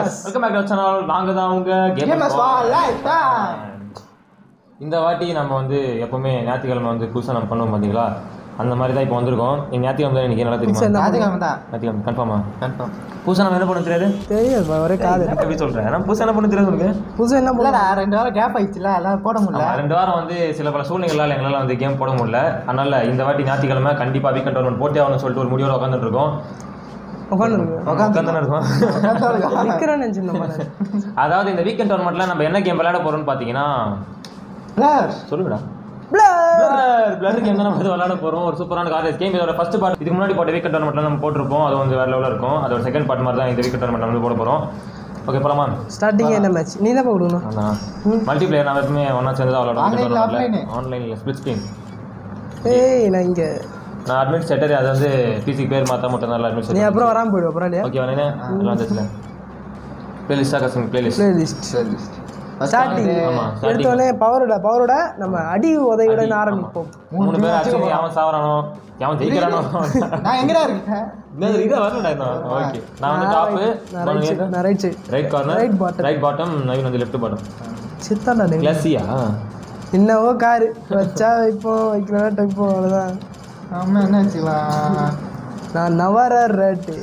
Gamers. Welcome back to channel நாங்க தான் உங்க Gamers Gamers for for life. இந்த வாட்டி நம்ம வந்து எப்பவுமே ஞாயிற்றுக்கிழமை வந்து புதுசாக நம்ம பண்ணுவோம் பார்த்தீங்களா அந்த மாதிரி தான் இப்போ வந்திருக்கோம் நீங்க ஞாயிற்றுக்கிழமை தான் எனக்கு நல்லா தெரியுமா ஞாயிற்றுக்கிழமை தான் ஞாயிற்றுக்கிழமை கன்ஃபார்மா கன்ஃபார்ம் புதுசாக நம்ம என்ன பண்ண தெரியாது தெரியாது ஒரே காது எப்படி சொல்கிறேன் நான் புதுசாக என்ன பண்ண தெரியாது உங்களுக்கு புதுசா என்ன பண்ண இல்லடா ரெண்டு வாரம் கேப் ஆயிடுச்சுல அதான் போட முடியல ஆமா, ரெண்டு வாரம் வந்து சில பல சூழ்நிலைகளால் எங்களால் வந்து கேம் போட முடியல அதனால இந்த வாட்டி ஞாயிற்றுக்கிழமை கண்டிப்பாக வீக்கெண்ட் டோர்னமெண்ட் போட்டே ஆகணும்னு சொல்லிட்டு ஒரு முடிவோட உட்காந்துட்டு இருக்கோம் உட்காந்துருக்கு உட்காந்து இருக்கோம் நிக்கிறேன்னு நினைச்சிருந்தேன் அதாவது இந்த வீக்கெண்ட் டோர்னமெண்ட்ல நம்ம என்ன கேம் விளையாட போறோம்னு பார்த்தீங்கன்னா சொல்லுங்கடா பிளர் பிளர் கேம் தான் நம்ம வந்து விளையாட போறோம் ஒரு சூப்பரான கார் கேம் இதோட ஃபர்ஸ்ட் பார்ட் இதுக்கு முன்னாடி போட்ட வீக்கெண்ட் டோர்னமெண்ட்ல நம்ம போட்டிருப்போம் அது வந்து வேற லெவலில் இருக்கும் அதோட செகண்ட் பார்ட் மாதிரி தான் இந்த வீக்கெண்ட் டோர்னமெண்ட் வந்து போட போறோம் ஓகே போலாமா ஸ்டார்டிங் என்ன மேட்ச் நீ தான் கொடுக்கணும் அதான் மல்டி பிளேயர் நம்ம எப்பவுமே ஒன்றா சேர்ந்து தான் Online ல விளையாடுவோம் offline? ஆன்லைனில் ஸ்பிளிட் ஸ்க்ரீன் ஏய் நான் இங்க நான் அட்மிட் செட்டர் அது வந்து பிசி பேர் மாற்றா மட்டும் தான் அட்மிட் நீ செட்டர் அப்புறம் வராம போயிடு அப்புறம் இல்லையா ஓகே வரேனே எல்லாம் வந்துச்சுல பிளேலிஸ்டாக கசுங்க பிளேலிஸ்ட் பிளேலிஸ்ட் ஸ்டார்டிங் ஆமா எடுத்தோடனே பவரோட பவரோட நம்ம அடி உதவியுடன் ஆரம்பிப்போம் மூணு பேர் ஆக்சுவலி அவன் சாவறானோ அவன் ஜெயிக்கிறானோ நான் எங்கடா இருக்கேன் என்னது இதே வரலடா இன்னும் ஓகே நான் வந்து டாப்பு நான் ரைட் சைடு நான் right side right corner Right bottom. Right bottom Naveen வந்து லெஃப்ட் பாட்டம் சித்தாண்டா நீ கிளாஸியா என்னவோ காரு வச்சா வைப்போம் வைக்கிறவன் வைப்போம் அவ்வளோதான் ஆமா என்ன வச்சுக்கலாம் நான் நவர ரேட்டு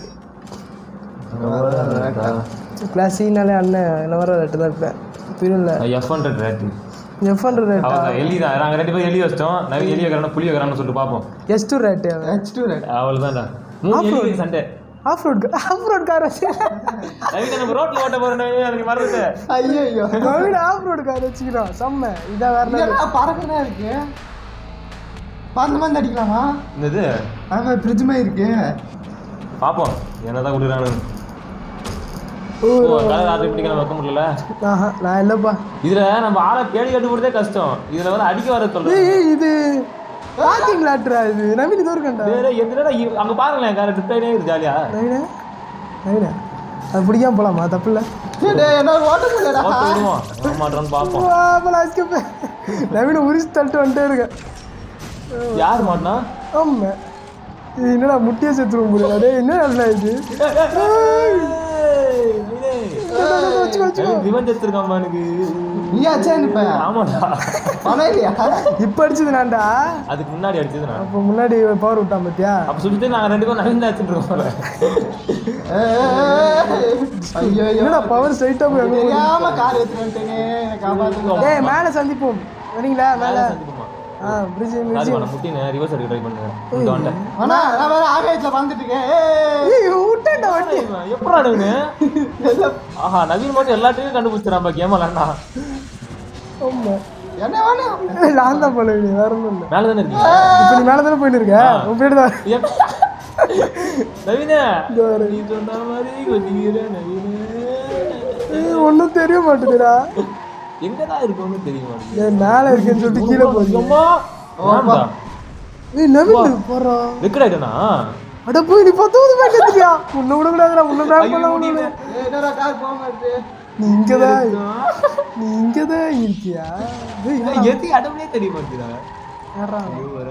கிளாஸினாலே அண்ணன் நவர ரேட்டு தான் இருப்பேன் புரியல F hundred rate F hundred ரேட்டா அவள் எலி தான் நாங்கள் ரெண்டு பேரும் எலி வச்சிட்டோம் நவீன் எலி வைக்கிறானு புளி வைக்கிறான்னு சொல்லிட்டு பார்ப்போம் S two rate H two red அவ்வளோதான்டா மூணு எலி Sunday off road off road car வச்சு நவீன் நம்ம ரோட்ல ஓட்ட போறோம் நவீன் எனக்கு மறந்துட்டு ஐயோ ஐயோ நவீன ஆஃப் ரோட் கார் வச்சுக்கிறோம் செம்ம இதான் வேற level. இதெல்லாம் பறக்கணும் இருக்கு பறந்த மாதிரி அடிக்கலாமா என்னது ஆமா ஃப்ரிட்ஜ் மாதிரி இருக்கு பார்ப்போம் என்னதான் கொடுக்குறானு ஓ கலர் ஆர்டர் இப்படி வைக்க முடியல ஆஹா நான் இல்லைப்பா இதுல நம்ம ஆளை கேள்வி கட்டுப்படுறதே கஷ்டம் இதுல வந்து அடிக்க வர சொல்றேன் ஏய் இது வாக்கிங் லாட்ரா இது நவீன் இது இருக்கண்டா வேற எதுலடா இ- அங்க பாருங்களேன் கார ட்ரிப்டைனே இருக்கு ஜாலியா நவீன நவீன அது பிடிக்காம போலாமா தப்பு இல்லை டேய், டேய், என்னால ஓட்ட முடியலடா ஓட்டு விடுவோம் வர மாட்டோம்னு பார்ப்போம் நவீன உரிச்சு தள்ளிட்டு வந்துட்டே இருக்கேன் யார் மாட்டினா ஆமா இது என்னடா முட்டியை சேர்த்துருவோம் முடியல டேய் என்ன நல்லா இது வச்சுக்கோ, வச்சுக்கோ. ரிவெஞ்ச் எடுத்திருக்காமா எனக்கு நீ ஆச்சா இப்ப ஆமாடா பணம் இல்லையா இப்ப அடிச்சது நான்டா அதுக்கு முன்னாடி அடிச்சது நான் அப்போ முன்னாடி பவர் விட்டான் பாத்தியா அப்ப சுத்திட்டு நாங்க ரெண்டு பேரும் நவீன் அடிச்சுட்டு இருக்கோம் ஐயோ ஐயோ என்னடா பவர் ஸ்ட்ரைட்டா போய் அங்க போகுது? தெரியாம கார் எடுத்துட்டு வந்துட்டேனே என்னை காப்பாத்துங்க டேய் மேல சந்திப்போம் வரீங்களா மேல சந்திப்போமா ஆ பிரிட்ஜ் சாரி பண்ண முட்டின ரிவர்ஸ் எடுக்க ட்ரை பண்ணுங்க இந்த வந்துட்டேன் ஆனா நான் வேற ஆகாயத்துல வந்துட்டு இருக்கேன் ஏய், ஏய் விட்டேன்டா வண்டி எப்படா நவீன் ஆஹா நவீன் மட்டும் எல்லாத்தையும் கண்டுபிடிச்சிடறான் கேம் விளாண்டா ஆமா என்ன வேணும் ஏய், நான் தான் போல நீ வேற ஒண்ணும் இல்ல மேல தானே இருக்கீங்க இப்போ நீ மேல தானே போயிட்டு இருக்க உன் பேரு தான் எப்- நவீனே நீ சொன்ன மாதிரி கொஞ்சிக்கிற நவீனே ஏய், ஒண்ணும் தெரிய மாட்டேங்குதுடா எங்கதான் இருக்கும்னு தெரிய மாட்டேங்குது ஏய் மேல இருக்கேன்னு சொல்லிட்டு கீழே போகுது அம்மா ஆமா ஏய் நவீன் போறோம் ரெக்கட் ஆயிட்டனா அட போய் நீ பத்தாவது பேக் எடுத்துட்டியா உன்னை விட கூடாதுடா உன்னை பேக் பண்ண முடியல ஏய், என்னடா கார் போக மாட்டேது நீ இங்கதான் நீ இங்கதான் இருக்கியா ஏய், என்னடா? எது அடவுனே தெரிய மாட்டேங்குதா யார்றா?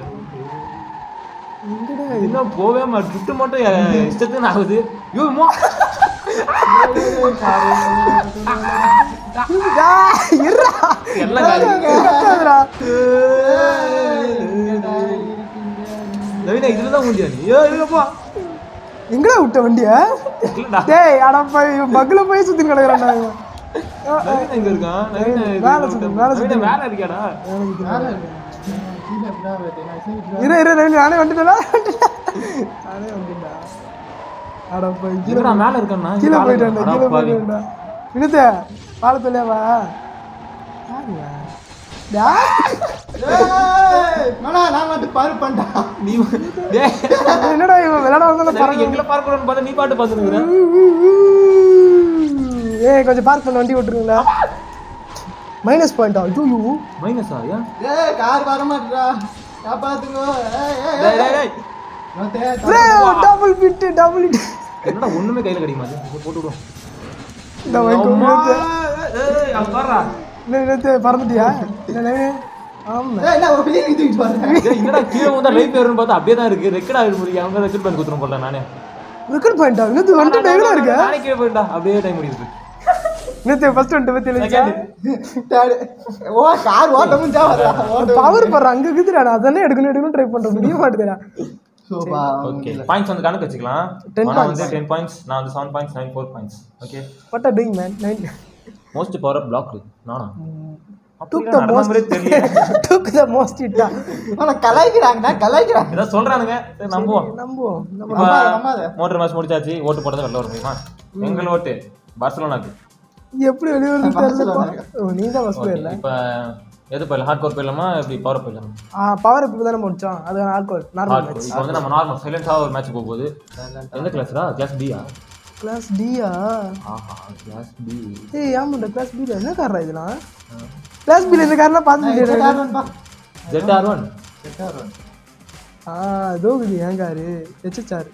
எங்கடா இன்னும் போவே மாட்டேன் துட்டு மட்டும் எ- இஷ்டத்துக்கு ஆகுது ஐயோ அம்மா. டேய், இருடா. எல்லாம் காலி. கத்தாதடா. நவீனா இதுல தான் முடியாது ஐயோ இருக்கப்பா எங்கடா விட்ட வண்டிய இல்லடா டேய் அட போய் பக்குல போய் சுத்தி கிடக்குறான்டா இவன். நவீனா எங்க இருக்கான் நவீனா இது மேல விட்டு- சுத்து, மேல சுத்து. நவீனா மேல இருக்கியாடா கீழே எப்படா வருது? நான் சரி, இரு இரு இரு, நானே வந்துட்டேனா நானே வந்துட்டா அட போய் கீழே இல்லடா மேல இருக்கானா கீழே போயிட்டான்டா கீழே போயிட்டான்டா வினுத்த பாலத்துல வா யாருயா? டேய். ஏய், மனா, நான் மட்டும் பாரு பண்ணா நீ டேய் என்னடா இவன் விளையாட வந்தாலும் நவீன் எங்களை பார்க்கணும்னு பார்த்தா நீ பாட்டு பார்த்துருக்குற ஏய் கொஞ்சம் பார்க் பண்ண வண்டி விட்டுருங்களா மைனஸ் பாயிண்டா ஐயோ மைனஸா ஏன் ஏய் கார் வர மாட்டேடா காப்பாத்துங்க ஏய், ஏய், டேய் ஏய். டேய் டேய் நான் தே- டபுள் பிட் டபுள் இட் என்னடா ஒண்ணுமே கையில கிடைக்க மாட்டேங்குது இதை போட்டு விடும் இந்த வைக்கோ அம்மா, ஏய், அங்க பாருடா. நேத்து பறந்துட்டியா இல்லை ஆமா ஏய், என்ன ஒரு பெரிய இது தூக்கிட்டு வரேன் டேய், என்னடா கீழே வந்தா லைஃப் ஏறும்னு பார்த்தா அப்படியே தான் இருக்கு ரெக்கட் ஆகிட முடியும் அவங்க ரெக்கட் பண்ணி கொடுத்துரும் போல நானே ரெக்கார்ட் பாயிண்டா இன்னும் வந்துட்டு எங்கடா இருக்க நானே கீழே போயிட்டா அப்படியே டைம் முடியுது நேத்து ஃபர்ஸ்ட் வந்துட்டு பத்தி எழுதிச்சா தேர்டு ஓ கார் ஓட்ட முடிஞ்சா வரா ஓட்ட பவர் பண்ற அங்க இருக்குதுடா நான் அதானே எடுக்கணும் எடுக்கணும் ட்ரை பண்றேன் முடிய மாட்டேதுடா சோபா ஓகே பாயிண்ட்ஸ் வந்து கணக்கு வச்சுக்கலாம் 10 நான் வந்து டென் பாயிண்ட்ஸ் நான் வந்து seven points nine four points okay what are doing man nine most power block நானா Took அப்படிலாம் the நடந்த most- மாதிரியே தெரியல டுக் த மோஸ்ட் இட்டா ஆனா கலாய்க்கிறாங்கடா கலாய்க்கிறாங்க ஏதோ சொல்றானுங்க சரி நம்புவோம் நம்புவோம் நம்ம இப்போ நம்பாத, நம்பாத. மோட்டர் மேட்ச் முடிச்சாச்சு ஓட்டு போடுறது வெளில வர முடியுமா எங்கள் ஓட்டு பார்சலோனாக்கு எப்படி வெளிய வருது தெரியல மனசுல ஓ நீ தான் ஃபர்ஸ்ட் ஓகே போயிடல இப்போ எது போயிடலாம் ஹார்ட் கோர் போயிடலாமா எப்படி பவர் போயிடலாம் ஆ பவர் இப்போ தானே முடிச்சோம் அது ஆல்கோல் நார்மல் ஹார்ட் கோர் இப்போ வந்து நம்ம நார்மல் சைலண்டாக ஒரு மேட்ச் போக போகுது எந்த கிளாஸ்ரா கிளாஸ் பியா கிளாஸ் டியா ஆஹா கிளாஸ் பி ஏய் ஆமாண்டா கிளாஸ் பில என்ன காரா இதெல்லாம் கிளாஸ் பில இந்த காரெல்லாம் பார்த்து முடியாது காரணம்பா ஜெட் ஆர் ஒன் ஆ இதோ இது ஏன் காரு எச்எச்ஆர்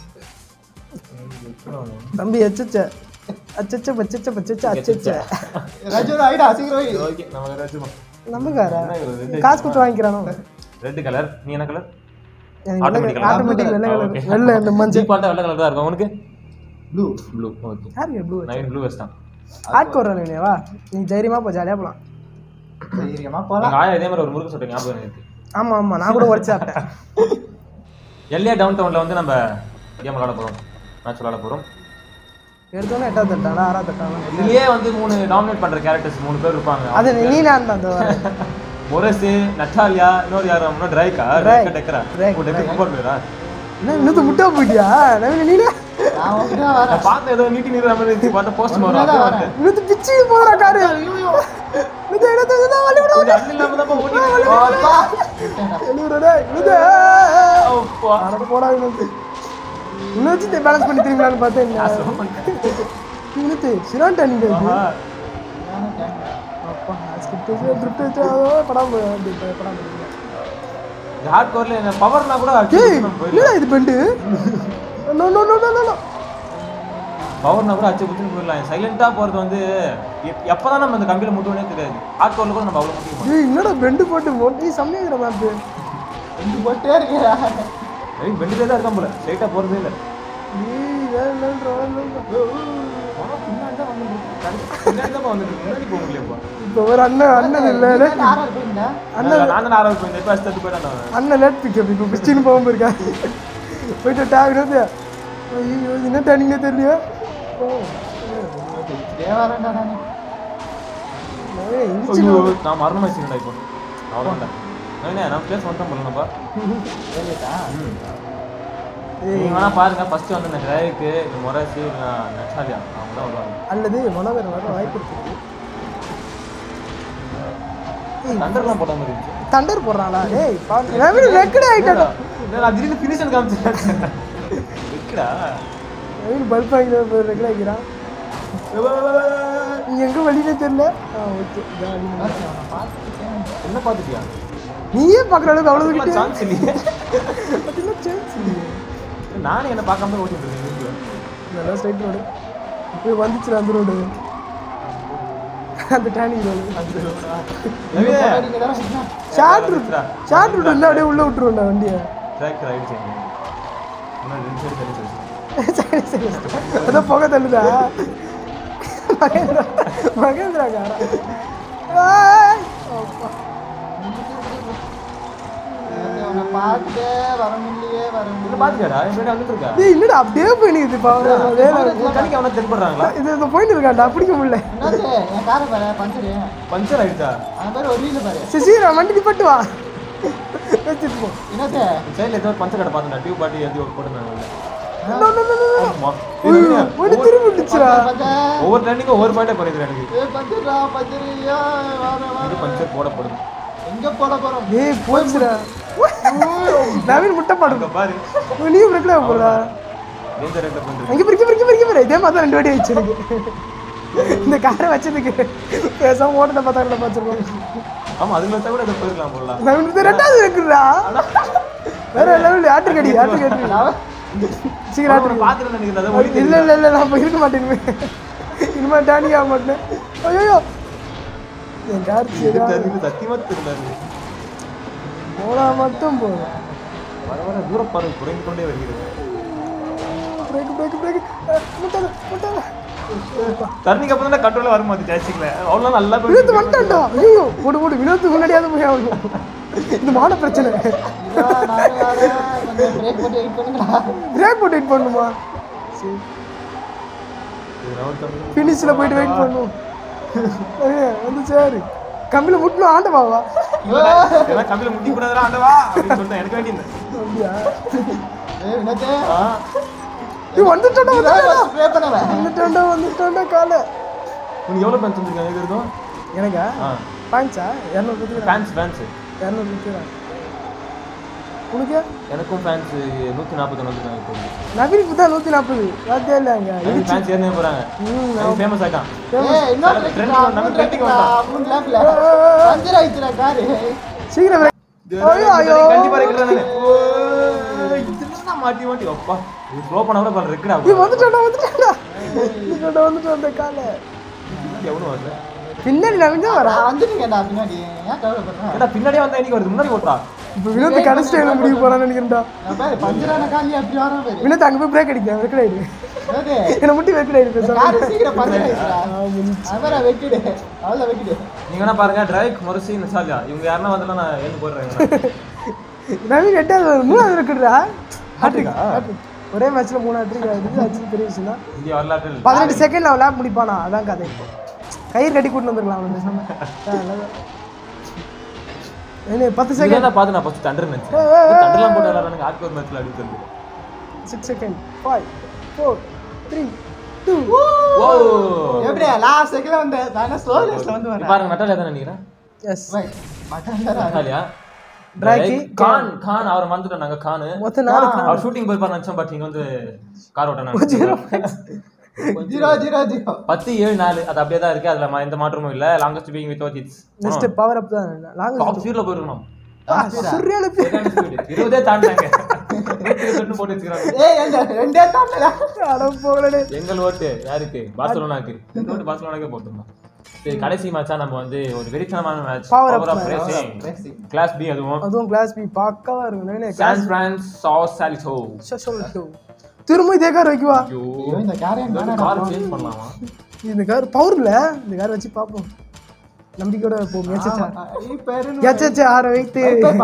தம்பி எச்எச்ச அச்சச்ச பச்சச்ச பச்சச்ச அச்சச்ச ரஜு ஐடா சீக்கிரம் வை. ஓகே நம்ம வச்சுக்கோம் நம்ம காரா ரெண்டு காசு கொடுத்து வாங்கிக்கிறானோ ரெட் கலர் நீ என்ன கலர் எனக்கு ஆட்டோமேட்டிக் ஆட்டோமேட்டிக் வெள்ளை கலர் கலர் வெள்ளை இந்த மஞ்சள் ஜீப்பால்ட்ட வெள்ளை கலர் தான் இருக்கும் உனக்கு ப்ளூ ப்ளூ ஓகே யாருக்கு ப்ளூ நைன் ப்ளூ வெஸ்ட் தான் ஆட் கோர்றேன் வா நீ தைரியமா போ ஜாலியா போலாம் தைரியமா போலாம் எங்க ஆயா இதே மாதிரி ஒரு முறுக்கு சொல்றேன் ஞாபகம் இருக்கு ஆமா ஆமா நான் கூட உடச்சு சாப்பிட்டேன் எல்லையா டவுன் டவுன்ல வந்து நம்ம கேம் விளாட போறோம் மேட்ச் விளாட போறோம் எடுத்தோன்னே எட்டாவது தட்டாடா ஆறாவது தட்டாடா இதுலயே வந்து மூணு டாமினேட் பண்ற கேரக்டர்ஸ் மூணு பேர் இருப்பாங்க அது நீ நான் தான் அந்த வரேன். மொரசு நட்டாலியா இன்னொரு யார் அவனோ ட்ரைக்கா Drake. டெக்கா டெக்கரா Drake, ஓ டெக்கா ஃபுட்பால் பிளேயரா என்ன இன்னும் முட்டா போயிட்டியா நவீன நீனா நான் உங்ககிட்ட வரேன் நான் பார்த்தேன் ஏதோ நீட்டி நீர் மாதிரி இருந்துச்சு பார்த்தா போஸ்ட் வரும் அப்படியே பார்த்தேன் இன்னும் பிச்சு போறா காரு இன்னும் எடுத்து எடுத்து வலி விட கொஞ்சம் அண்ணன் இல்லாம தான் ஓட்டி ஓப்பா எழுவுறடே இன்னும் அப்பா. அட போடா இன்னும் இன்னும் வச்சு பேலன்ஸ் பண்ணி திரும்பலான்னு பார்த்தேன் இன்னும் சிரான்டா நீங்க இது ஆஹா. அப்பா ஸ்கிரிப்ட் வச்சு ட்ரிப்ட் வச்சு அதோ படம் படம் இந்த ஹார்ட் கோர்ல என்ன பவர்னா கூட ஏய் என்னடா இது bend no no no no no பவர்னா கூட அச்சு குத்துன்னு போயிடலாம் சைலண்டா போறது வந்து எப்- எப்பதான் நம்ம இந்த கம்பியில முட்டுவனே தெரியாது ஹார்ட் கோர்ல கூட நம்ம அவ்வளவு முட்டிக்க மாட்டோம் ஏய் என்னடா பெண்டு போட்டு ஓட்டி செம்மையாகிற மேப் ரெண்டு போட்டே இருக்கிறா ஏய் பெண்டிலே தான் இருக்கான் போல ஸ்ட்ரைட்டா போறதே இல்ல ஏய் வேற லெவல் லெவல் போனா பின்னாடி தான் வந்து பின்னாடி தான் வந்துட்டு முன்னாடி போக முடியலப்பா இப்போ ஒரு அண்ணன் அண்ணன் இல்லை ஆறா இருப்பீங்க நான் நான் ஆறாவது போயிருந்தேன் இப்போ அஸ்தத்து போயிட்டான் அவன். அண்ணன் லேட் பிக்கப் இப்போ கிறிஸ்டின் போகாம இருக்கா போயிட்டு டேக்னது ஐயோ இது என்ன டேனிங்னே தெரியலையா இதே வரேன்டா நானு ஏய் இன்ச்சு ஐயோ நான் மரணம் வச்சுக்கடா இப்போ அவ்வளோதான் என்ன நான் பிளேஸ் வந்துட்டோம் போலப்பா தெரியுதா நீங்க வேணா பாருங்க ஃபர்ஸ்ட் வந்து இந்த டிரைவுக்கு இந்த மொரசி நெக்ஸ்டாலியா அவங்க தான் வருவாங்க அல்லது மனோகர் வர வாய்ப்பு இருக்கு தண்டர்லாம் போட்ட மாதிரி இருந்துச்சு தண்டர் போடுறாங்களா ஏய் பாரு ரெக்கடே ஆயிட்டாடா இல்லை, நான் திடீர்னு ஃபினிஷன் காமிச்சேன் இருக்குடா நவீன் பல்ப் வாங்கி ரெக்கடே ஆகிறான் நீ எங்க வழியிலே தெரியல ஆ ஓகே என்ன பார்த்துட்டியா நீயே பார்க்குற அளவுக்கு அவ்வளோ கிட்ட சான்ஸ் இல்லையே பார்த்தீங்கன்னா சான்ஸ் இல்லையே நானே என்ன பார்க்காம தான் ஓட்டிட்டு இருக்கேன் வீடியோ நல்லா ஸ்ட்ரைட் ரோடு இப்போ வந்துச்சு அந்த ரோடு அந்த டேனிங் road short route short route வந்து அப்படியே உள்ள விட்டுருவோம்டா வண்டியை ட்ராக் ரைடு செய்யுங்க முன்னாடி ரெண்டு சைடு தள்ளி வச்சு சரி சரி அதான் புகை தள்ளுதா மகேந்திரா மகேந்திரா காரா ஏய், அப்பா. உன்னை பார்த்துட்டே வர முடியலையே வர இல்லை முடியல பார்த்துக்கடா என் ஃப்ரெண்ட் வந்துட்டு இருக்கா டேய் இல்லடா அப்படியே போயினுக்குது பாவம் வேலை உன் கணிக்கு அவனை தென்படுறாங்களா இது இது போயின்னு இருக்காண்டா பிடிக்க முடியல என்னது என் காரை பாரு பஞ்சரு பஞ்சர் ஆயிடுச்சா அவன் பேர் ஒரு வீல பாரு சரி வண்டி நிப்பட்டு வா வச்சுட்டு போ என்னது சைடில் ஏதோ ஒரு பஞ்சர் கடை பார்த்தேன் டியூப் பாட்டி எழுதி ஒரு போட்டுருந்தாங்க No, no, no, no, no. ஆமா. ஐயோ, வண்டி திரும்பி விட்டுச்சுடா பஞ்சர் ஒவ்வொரு ட்ரெண்டிங்கும் ஒவ்வொரு பாயிண்டே குறையுது எனக்கு ஏ பஞ்சர்டா பஞ்சர் ஐயோ வர இது வர பஞ்சர் போடப்படுது எங்க போட போறோம் ஏய் போச்சுடா நவீன் முட்டை அங்க பாடுங்க பாரு நீ பிரேக்ல போறா டேஞ்சர் ரேட்ல பண்ணிருக்கு அங்க பிரிக்க பிரிக்க பிரிக்க பிரிக்க இதே மாதிரி தான் ரெண்டு வாட்டி ஆயிடுச்சு எனக்கு இந்த காரை வச்சதுக்கு பேசாம ஓட்டத்தை பார்த்தாங்களா பார்த்துருக்கோம் ஆமா அதுல வச்சா கூட இதை போயிருக்கலாம் போடலாம் நவீன் இது ரெண்டாவது இருக்குடா வேற லெவல் ஆட்டுக்கடி ஆட்டுக்கடி சீக்கிரம் ஆட்டு அவனை பார்த்துட்டு நினைக்கிறேன் அதை ஓடி இல்ல இல்ல இல்ல நான் இப்ப இருக்க மாட்டேன் இனிமே இனிமே டேனிங் ஆக மாட்டேன் ஐயோ என் கார் தெரியுது சத்தியமா தெரியாது போனா மட்டும் போதும் வர வர தூரப்பார்வை குறைந்து கொண்டே வருகிறது பிரேக் பிரேக் பிரேக் முட்டாத முட்டாத டர்னிங் அப்புறம் தான் கண்ட்ரோல வர மாட்டேன் ஜாஸ்திக்கல அவ்வளோ நல்லா வினோத் வந்துட்டான்டா ஐயோ ஓடு ஓடு வினோத் முன்னாடியாவது போய் ஆகணும் இது மான பிரச்சனை கொஞ்சம் பிரேக் போட்டு வெயிட் பண்ணுங்கடா பிரேக் போட்டு வெயிட் பண்ணுமா சரி ஃபினிஷில் போயிட்டு வெயிட் பண்ணும் ஏய், வந்து சரி கம்பியில் முட்டணும் ஆண்டவாவா இதெல்லாம் கம்பியில முட்டி கூடாதுடா ஆண்டவா அப்படின்னு சொல்லிட்டு எனக்கு வேண்டியது அப்படியா ஏய் வினோத்தே நீ வந்துட்டான்டா வந்துட்டான்டா ஸ்ப்ரே பண்ணவ வந்துட்டான்டா வந்துட்டான்டா காலை உனக்கு எவ்வளோ பேன்ஸ் வந்துருக்காங்க இது இருக்கும் எனக்கா ஆ பாயிண்ட்ஸா இரநூறு கொடுத்துக்கிறேன் ஃபேன்ஸ் ஃபேன்ஸ் இரநூறு கொடுத்துக்கிறேன் உனக்கு எனக்கும் ஃபேன்ஸ் நூற்றி நாற்பத்தொன்று வந்துருக்காங்க இப்போ நவீனுக்கு தான் நூற்றி நாற்பது வார்த்தையே இல்லைங்க ஃபேன்ஸ் ஏறினே போகிறாங்க ம் ஃபேமஸ் ஆகிட்டான் ஏய் இன்னொரு Trending ட்ரெண்டிங் வந்து- நம்ம trending வந்துட்டோம். மூணு லேப்ல பஞ்சர் ஆயிடுச்சுடா காரு சீக்கிரம் break. ஐயோ ஐயோ கண்டிப்பா இருக்கிறேன் இதெல்லாம் மாட்டி மாட்டி அப்பா இது ஸ்லோ பண்ண கூட பல இருக்குடா நீ வந்துட்டான்டா வந்துட்டான்டா வந்துட்டான்டா வந்துட்டான்டா காலை எவனும் வரல பின்னாடி நவீன் தான் வரா வந்துட்டீங்கடா பின்னாடி ஏன் கவலைப்படுறேன் ஏடா பின்னாடியே வந்தா இன்னைக்கு வருது முன்னாடி ஓட்டா இப்போ வினோத் கடைசி டைம் முடிவு போறான்னு நினைக்கிறேன்டா நான் பாரு பஞ்சரான காலி அப்படி வரோம் பாரு வினோத் அங்கே போய் பிரேக் அடிக்க வெக்கட் ஆயிடு வினோத்தே, என்னை முட்டி வெக்கட் ஆயிடு இந்த பேசாம காரு சீக்கிரம் பஞ்சர் ஆயிடுச்சுடா அவரை வெட்டிடு அவ்வளோ வெட்டிடு நீங்க வேணா பாருங்க டிரைக் முரசி நசாலியா இவங்க யாருன்னா வந்தலாம் நான் எழுந்து போடுறேன் நவீன் எட்டாவது மூணாவது இருக்குடா ஹாட்ரிக்கா ஒரே மேட்ச்ல மூணு ஹாட்ரிக் ஆகுது அது பெரிய விஷயம் தான் இந்திய வரலாற்றில் பதினெட்டு செகண்ட்ல அவன் லேப் முடிப்பானா அதான் கதை கயிறு கட்டி கூட்டு வந்துருக்கலாம் அவன் பேசாம ஆ, நல்லது. என்ன பத்து செகண்ட் இதான் பார்த்து நான் ஃபர்ஸ்ட் தண்டர் மேட்ச் தண்டர்லாம் போட்டு விளையாடுறாங்க ஆட்கோர் மேட்ச்ல அடிக்கிறது six second five four three two ஓ எப்படியா லாஸ்ட் செகண்ட்ல வந்து நான் ஸ்லோ ரேஸ்ல வந்து நீ வரேன் பாருங்க நட்டாலியா தான் நினைக்கிறேன் எஸ் Wait, மட்டன் வேற நட்டாலியா டிராக்கி, கான் கான் அவரை மறந்துட்டோம் நாங்க கான் மொத்தம் நாலு அவர் ஷூட்டிங் போயிருப்பாரு நினைச்சோம் பட் நீங்க வந்து கார் ஓட்ட ஜீரோ ஜீரோ ஜீரோ பத்து ஏழு நாலு அது அப்படியே தான் இருக்கு அதுல ம- எந்த மாற்றமும் இல்ல longest being with its next power up தான் லாங் டாப் ஸ்பீட்ல போயிருக்கணும் சுரியான பேர் சரியான speed. இருபதே தாண்டாங்க நூத்தி இருபத்தெட்டு போட்டு வச்சுக்கிறாங்க ஏய் இந்த ரெண்டே தாண்டடா அட போகலடே எங்கள் ஓட்டு யாருக்கு பார்சலோனாக்கு எங்க ஓட்டு பார்சலோனாக்கே போட்டுருந்தோம் சரி கடைசி மேட்சா நம்ம வந்து ஒரு வெறித்தனமான match Power up power of match. Racing Racing. Class B அதுவும் அதுவும் கிளாஸ் பி பக்காவா இருக்கும் நவீன சான் பிரான்ஸ் சாஸ் சாலிசோ கிளாஸ் திரும்ப இதே கார் வைக்குவா ஐயோ ஐயோ, இந்த காரை இந்த எங்க கார் சேஞ்ச் பண்ணலாமா இந்த கார் பவர்ல இந்த கார் வச்சு பார்ப்போம் நம்பிக்கையோட போகும் எச்சச்சா பேரு எச்சச்சா ஆற வைத்து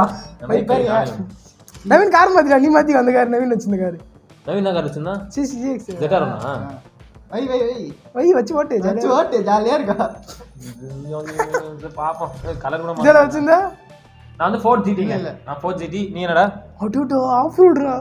நவீன் கார் மாத்திரா நீ மாத்தி அந்த கார் நவீன் வச்சிருந்த கார் நவீன கார் வச்சுன்னா சி சி எக்ஸ் ஜெட்டாரோனா வை வை வை வை வச்சு ஓட்டு வச்சு ஓட்டு ஜாலியா இருக்கா பாப்போம் கலர் கூட இதில் மாத்தலாம். வச்சிருந்தா நான் வந்து ஃபோர்ட் ஜிடிங்க நான் ஃபோர்ட் ஜிடி நீ என்னடா அட்டூட்டோ ஆஃப் ரோடுரா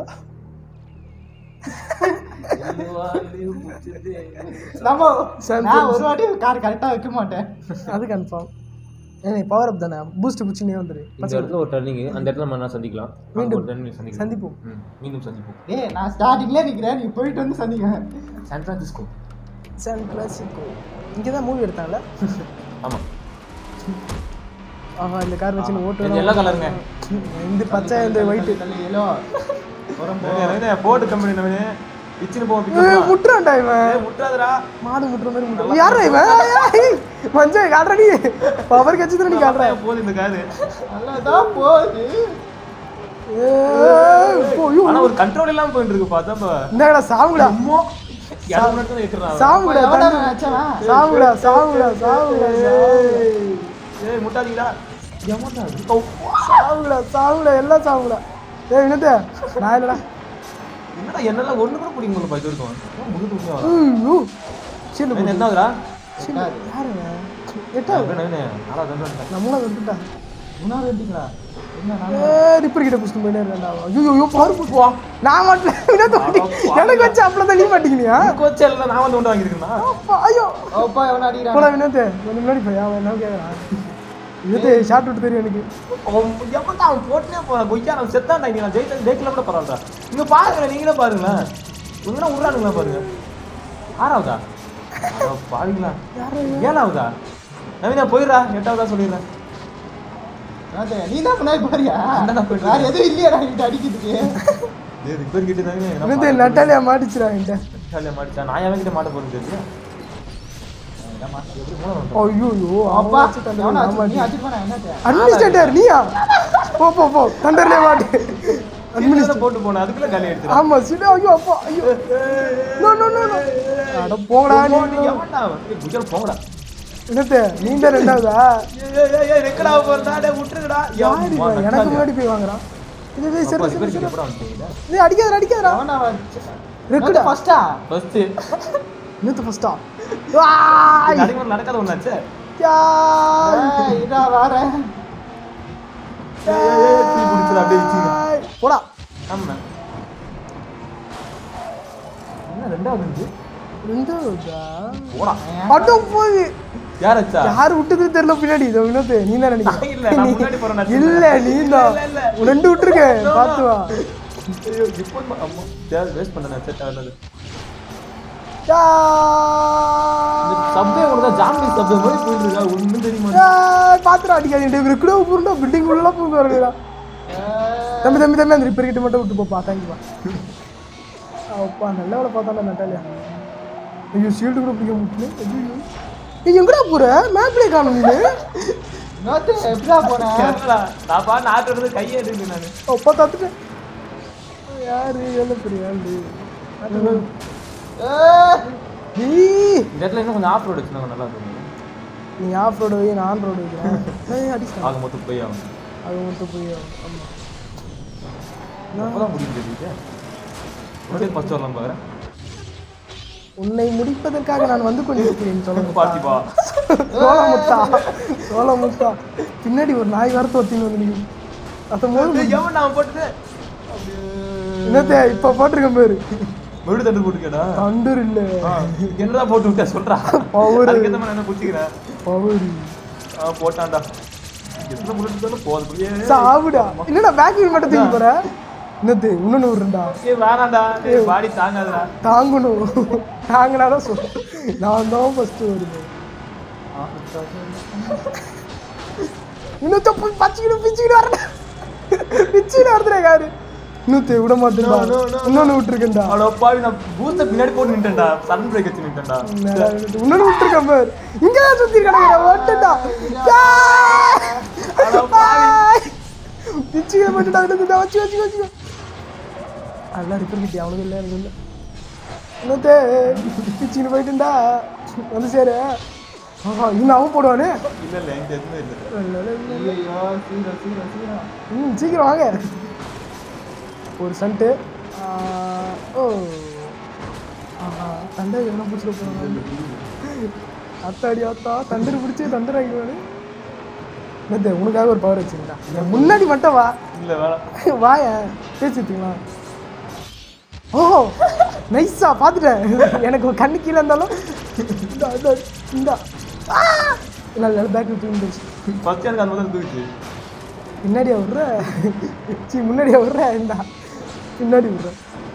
நம்ம Samsung. நான் ஒரு வாட்டி கார் கரெக்டா வைக்க மாட்டேன் அது கன்ஃபார்ம் ஏன்னா பவர் அப் தானே பூஸ்ட் பிடிச்சினே வந்துரு இந்த இடத்துல ஒரு டர்னிங் அந்த இடத்துல நம்ம என்ன சந்திக்கலாம் மீண்டும் ஒரு turning சந்திக்கலாம் சந்திப்போம் ம், மீண்டும் சந்திப்போம் டேய் நான் ஸ்டார்டிங்ல நிக்கிறேன் நீ போயிட்டு வந்து சந்திங்க சான் பிரான்சிஸ்கோ சான் கிளாசிக்கோ இங்கே தான் மூவி எடுத்தாங்கல்ல ஆமா ஆஹா இந்த கார் வச்சு இது ஓட்டு எல்லா கலருங்க இந்த பச்சை இந்த ஒயிட்டு ஏலோ போர்டு கம்பெனி நம்ம இச்சின்னு போவோம் pick up ஏய், தான். முட்டுறான்டா இவன் ஏய், முட்டாதடா மாடு முட்டுற மாதிரி முட்டுற யாரா இவன் ஏய், மஞ்சள் காட்டுற நீ பவர் கட்சி நீ காட்டுற போகுது இந்த காரு நல்லதான் போகுது ஏய், போ, ஐயோ. ஆனா ஒரு கண்ட்ரோல் இல்லாம போயிட்டு இருக்கு பார்த்தா இப்ப இந்தாடா சாவுடா இரநூறு மட்டும் தான் ஏற்றுறான் சாவுடா எவ்வளோ தண்ணி. வச்சவன் சாவுடா சாவுடா சாவுடா ஏய் முட்டாதீங்களா சாவுடா சாவுடா எல்லாம் சாவுடா ஏய் என்னது நான் இல்லடா என்னடா என்னெல்லாம் ஒண்ணு கூட பிடிக்க முடியல இது இருக்கும் முழுக்க உண்மையா ஐயோ சீனு நவீன், என்ன ஆகுதுடா யாரு எட்டா அப்படியே நவீன், நாலாவது தண்டனை வந்துட்டேன். நான் மூணாவது வந்துட்டா மூணாவது எடுத்துங்களா என்ன நான் ஏ ரிப்பர் கிட்ட புடிச்சு போயிட்டே இருக்கேன்டா ஐயோ ஐயோ பாரு போ நான் மாட்டல வினோத் மாட்டி எனக்கு வச்சு அப்பளம் தான் நீ மாட்டீங்கயா உனக்கு வச்ச எல்லாம் நான் வந்து கொண்டு வாங்கியிருக்கேன்னா ஐயோ ஓப்பா எவனா அடிக்கிறான் போடா வினோத் கொஞ்சம் முன்னாடி போய் அவன் என்ன கேட்கறான் வினோத் ஷார்ட் விட்டு தெரியும் எனக்கு அவன் எவன்டா அவன் போட்டுனே போறான் கொய்யா அவன் செத்தான்டா இங்க நான் ஜெயிச்ச ஜெயிக்கல கூட பரவாயில்ல இங்க பாருங்க நீங்களே பாருங்களேன் இவங்க விடுறானுங்களா பாருங்க ஆறாவதா அட பாருங்களா ஏழாவதா நவீனா போயிடுறா எட்டாவதா சொல்லிடுறேன் அതെ, நீ தான் முன்னாடி போறியா நான் போயிட்டு வேற எதுவும் இல்லையாடா என்கிட்ட அடிக்கிறதுக்கு ஏய் ரிப்பேர் கிட்ட தானே வினோத் நட்டாலியா மாட்டிச்சுடா என்கிட்ட என்ன மாட்டா நான் எவன் கிட்ட மாட்ட போறேன் தெரியல எப்படி மூலம் வந்து ஐயோ ஐயோ அப்பா அவன் வச்சு தண்டனை எவனா நான் அடிச்சு- நீ மாட்டி அடிச்சு போனா என்னது அட்மினிஸ்ட்ரேட்டர் நீயா போ போ போ தண்டர்லே மாட்டு சீரியஸா போட்டு போனேன் அதுக்குள்ள காலி எடுத்து ஆமா சில ஐயோ அப்பா ஐயோ நோ நோ நோ நோ அட போங்கடா நீ எவன்டா அவன்? ஏய், புஜல் போங்கடா என்னத்த நீ தான் ரெண்டாவதா ஏய், ஏய், ஏய், ஏய், ரெக்கடா போறடா டேய் விட்டுருடா யாரு இவன்? எனக்கு முன்னாடி போய் வாங்குறான் இது இது சரி சரி சரி எப்படா வந்தீங்க இது அடிக்காத அடிக்காதடா அவனா இருக்குடா ஃபர்ஸ்டா ஃபர்ஸ்ட் இன்னத்து ஃபர்ஸ்டா நடைமுறை நடக்காத ஒண்ணாச்சு இதா வாரேன் தீ பிடிச்சது அப்படியே வச்சுங்க போடா ஆமா என்ன ரெண்டாவது இருந்து ரெண்டாவதா போடா அட்டம் போய் யார் வச்சா யார் விட்டதுன்னு தெரியல பின்னாடி இதோ வினோத் நீ தான் நான் இல்ல, நான் முன்னாடி போறேன் நான் நினைக்கிறேன் இல்ல நீ தான் இல்ல, இல்ல. ரெண்டு விட்டுருக்கேன் பார்த்து வா ஐயோ இப்போ அம்மா தேவை வேஸ்ட் பண்ண செட் ஆகல சப்வே கூட ஜாம்பி சப்வே மாதிரி போயிட்டு இருக்கா ஒண்ணும் தெரியுமா பாத்திரம் அடிக்காதீங்க இருக்குடா பூருண்டா பில்டிங் உள்ள பூந்து வருகிறா தம்பி தம்பி தம்பி அந்த ரிப்பேர் கிட்ட மட்டும் விட்டு போப்பா தேங்க்யூப்பா அப்பா நல்ல வேலை பார்த்தாண்டா நட்டாலியா ஐயோ ஷீல்டு கூட பிடிக்க முடியல ஐயோ நீ எங்கடா போற மேப்லேயே காணும் நீ நோத்து எப்படிடா போனேன் கேரளா நான் பா நாட்டு இருந்து கையே எடுக்கு நானு அப்பா தத்துட்டேன் யாரு எவ்வளோ பெரிய ஆளு ஏய், இந்த இடத்துல இன்னும் கொஞ்சம் ஆஃப் ரோடு வச்சுருந்தாங்க நல்லா இருக்கும் நீ ஆஃப் ரோடு வை நான் ஆன் ரோடு வைக்கிறேன் ஏய், அடிச்சிட்டேன் ஆக மொத்தம் போய் ஆகும் அது மட்டும் போய் ஆமா அப்பதான் முடிஞ்சது உடனே ஃபர்ஸ்ட் வரலாம் பாக்குறேன் உன்னை முடிப்பதற்காக நான் வந்து கொண்டிருக்கிறேன் சொல்லுங்க பார்த்திபா சோளமுத்தா சோளமுத்தா பின்னாடி ஒரு நாய் வரத்து ஒத்தின்னு வந்து நீங்க அத போது எவன் நான் போட்டுது என்னத்த இப்ப போட்டிருக்கேன் பேரு மறுபடியும் தண்டு போட்டுக்கடா தண்டர் இல்ல என்னடா போட்டு விட்ட சொல்றா பவர் அதுக்கேற்ற மாதிரி என்ன குச்சிக்கிறேன் பவர் ஆ போட்டான்டா எத்தனை புல்லட் இருந்தாலும் போதும் ஏய், சாவுடா என்னடா பேக் வீல் மட்டும் தூக்கி போற என்னத்து இன்னொன்னு விடுறா ஏய் வேணாம்டா ஏய் பாடி தாங்காதடா தாங்கணும் தாங்கினாதான் சொல்ல நான் தான் ஃபர்ஸ்ட் வருவேன் இன்னொத்த போய் பச்சிக்கிட்டு பிச்சுக்கிட்டு வரேன் பிச்சுக்கிட்டு வரதுடா காரு இன்னொத்த விட மாட்டேன்டா No, no, no, no. இன்னொன்னு விட்டுருக்கேன்டா அவ்வளோ பாவி நான் பூஸ்ட பின்னாடி போட்டு நின்ட்டேன்டா சன் பிரேக் வச்சு நின்ட்டேன்டா இன்னொன்னு விட்டுருக்கேன் பாரு இங்க தான் சுத்தி கிடக்குற ஓட்டுடா பிச்சுக்கிற மாட்டேடா இன்னொத்த வச்சு வச்சு வச்சு அதெல்லாம் ரிப்பேர் கிட்டி அவனுக்கு இல்லை எனக்கு இல்லை இன்னொத்தே பிச்சுக்கிட்டு போயிட்டுண்டா வந்து சேரு ஆஹா இன்னும் அவன் போடுவானே இல்ல இல்ல எனக்கு எதுவுமே இல்லை ஐயோ சீரோ சீரோ சீரோ ம் சீக்கிரம் வாங்க ஒரு சன்ட்டு ஓ ஆஹா தண்டை என்ன பிடிச்சிட போகிறாங்க அத்தாடி ஆத்தா தண்டர் பிடிச்சி தண்டர் ஆகிடுவானு என்னது உனக்காக ஒரு பவர் வச்சுருந்தா முன்னாடி மட்டும் வா இல்ல வேணாம் வாய பேசிட்டீங்களா ஓ நைஸா பார்த்துட்டேன் எனக்கு ஒரு கண்ணு கீழே இருந்தாலும் இந்த இந்த இந்த ஆ! நல்ல நல்ல பேக்கில் தூங்கிடுச்சு ஃபர்ஸ்ட் எனக்கு அந்த மாதிரி தூக்கிச்சு பின்னாடியா விட்ற சி முன்னாடியா விட்ற இந்தா பின்னாடி விட்ற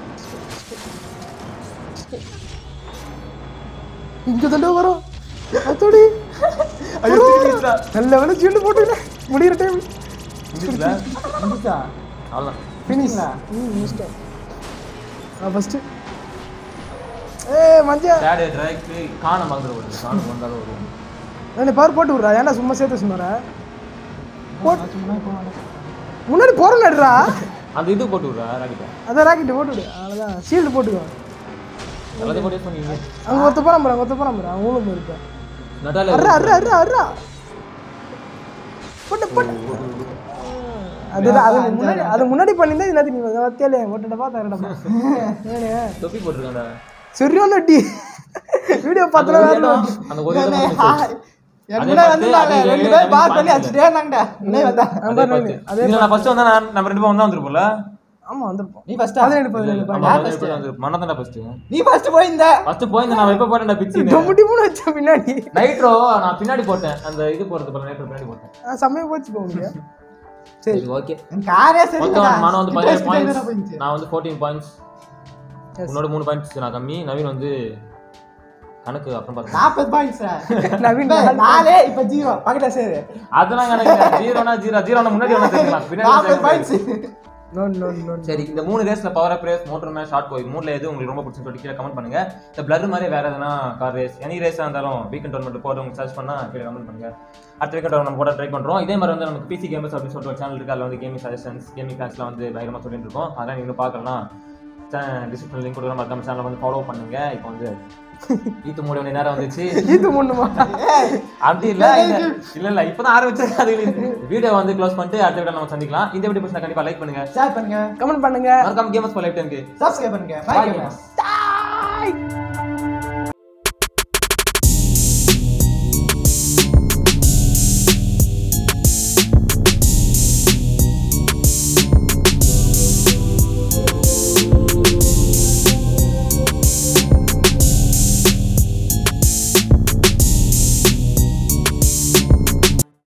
இங்க தண்டை வரும் அத்தோடி ஐயோ தூக்கிடுச்சுடா நல்ல வேலை சீண்டு போட்டு முடிகிற டைம் முடிச்சுல வந்துச்சா அவ்வளோதான் ஃபினிஷ் ம் முடிச்சிட்டேன் நான் ஃபஸ்ட்டு ஏ மஞ்சா டேடி ட்ராக்ஸ் காண மறந்துட போகுது காண வந்தாலும் வரும் நான் பவர் போட்டு விட்றா ஏன்டா சும்மா சேர்த்து சொன்னார நான் சும்மா போனேன் முன்னாடி போகிற நடுறா அந்த இது போட்டு விட்றா ராக்கிட்ட அதான் ராக்கெட்டு போட்டு விடு அவ்வளோதான் ஷீல்டு போட்டுக்கோ எல்லாத்தையும் போட்டு பண்ணீங்க அங்கே ஒருத்த போகிறான் பாரு அங்கே ஒருத்த போகிறான் பாரு அவங்களும் போயிருப்பேன் நட்டால அர்ரா அர்ரா அர்ரா அர்ரா போட்டு போட்டு அதுதான் அது முன்னாடி அது முன்னாடி பண்ணியிருந்தா இல்லாத நீ வத்தியாலே ஓட்டடப்பா தரடப்பா ஏனே தொப்பி போட்டிருக்காண்டா சரியான அடி வீடியோ பார்த்தா அந்த ஒரு இதை மட்டும் miss. என் கூட வந்துட்டாங்க ரெண்டு பேரும் பார் பண்ணி அடிச்சுட்டே இருந்தாங்கடா இன்னே வந்தா அதே பார்த்து. இதுல நான் first வந்தா நான் நம்ம ரெண்டு பேரும் ஒண்ணா வந்திருப்போம்ல? ஆமா வந்திருப்போம் நீ ஃபர்ஸ்ட் அதை எடுப்பது ஆமா, வந்து எப்படி வந்திருப்போம்? மன்னதான்டா first. நீ ஃபர்ஸ்ட் போயிருந்த First போயிருந்தேன், நான் எப்ப போட்டேன்டா பிச்சின்னு. முடி மூணு வச்ச பின்னாடி நைட்ரோ நான் பின்னாடி போட்டேன் அந்த இது போறது போல நைட்ரோ பின்னாடி போட்டேன் ஆ, செம்மையா போச்சு போங்க சரி சரி ஓகே என் காரே சரி மொத்தம் மனம் வந்து பதினேழு பாயிண்ட்ஸ் போயிடுச்சு நான் வந்து ஃபோர்டீன் பாயிண்ட்ஸ் உன்னோட மூணு பாயிண்ட்ஸ் நான் கம்மி நவீன் வந்து கணக்கு அப்புறம் பார்க்கலாம் நாற்பது பாயிண்ட்ஸ் நவீன் நாலே இப்ப ஜீரோ பக்கத்துல சேரு அதெல்லாம் கணக்கு ஜீரோனா ஜீரோ ஜீரோனா முன்னாடி வேணா தெரிஞ்சுக்கலாம் பின்னாடி நாற்பது தெரிஞ்சுக்கலாம். பாயிண்ட்ஸ் நோ நோ நோ சரி இந்த மூணு ரேஸ்ல power up race motor match short போய் மூணுல எது உங்களுக்கு ரொம்ப பிடிச்சுன்னு சொல்லி கீழே கமெண்ட் பண்ணுங்க இந்த பிளர் மாதிரி வேற எதனா கார் ரேஸ் எனி ரேஸா இருந்தாலும் வீக்கெண்ட் டோர்னமெண்ட் போறவங்க சர்ச் பண்ணா கீழே கமெண்ட் பண்ணுங்க அடுத்த வீக்கெண்ட் நம்ம போட ட்ரை பண்றோம் இதே மாதிரி வந்து நமக்கு பிசி கேமர்ஸ் அப்படின்னு சொல்லிட்டு ஒரு சேனல் இருக்கு அதில் வந்து கேமிங் சஜஷன்ஸ் கேமிங் கிளாஸ்லாம் வந்து பயங்கரமா சொல்லிட்டு இருக்கோம் அதெல்லாம் நீங்க பார்க்கலாம் டிஸ்கிரிப்ஷன் லிங்க் கொடுக்குற மறக்காம சேனலை வந்து ஃபாலோ பண்ணுங்க இப்போ வந்து ஈத்து மூட வேண்டிய நேரம் வந்துச்சு இது முன்னுமா அப்படி இல்ல இல்ல இல்ல இல்ல இப்பதான் ஆரம்பிச்சிருக்காது வீடியோ வந்து க்ளோஸ் பண்ணிட்டு அடுத்த வீடியோ நம்ம சந்திக்கலாம் இந்த வீடியோ பிடிச்சா கண்டிப்பா லைக் பண்ணுங்க ஷேர் பண்ணுங்க கமெண்ட் பண்ணுங்க மறக்காம கேமர்ஸ் ஃபார் லைஃப் டைம்க்கு சப்ஸ்கிரைப் பண்ணுங்க பாய் Bye, gamers.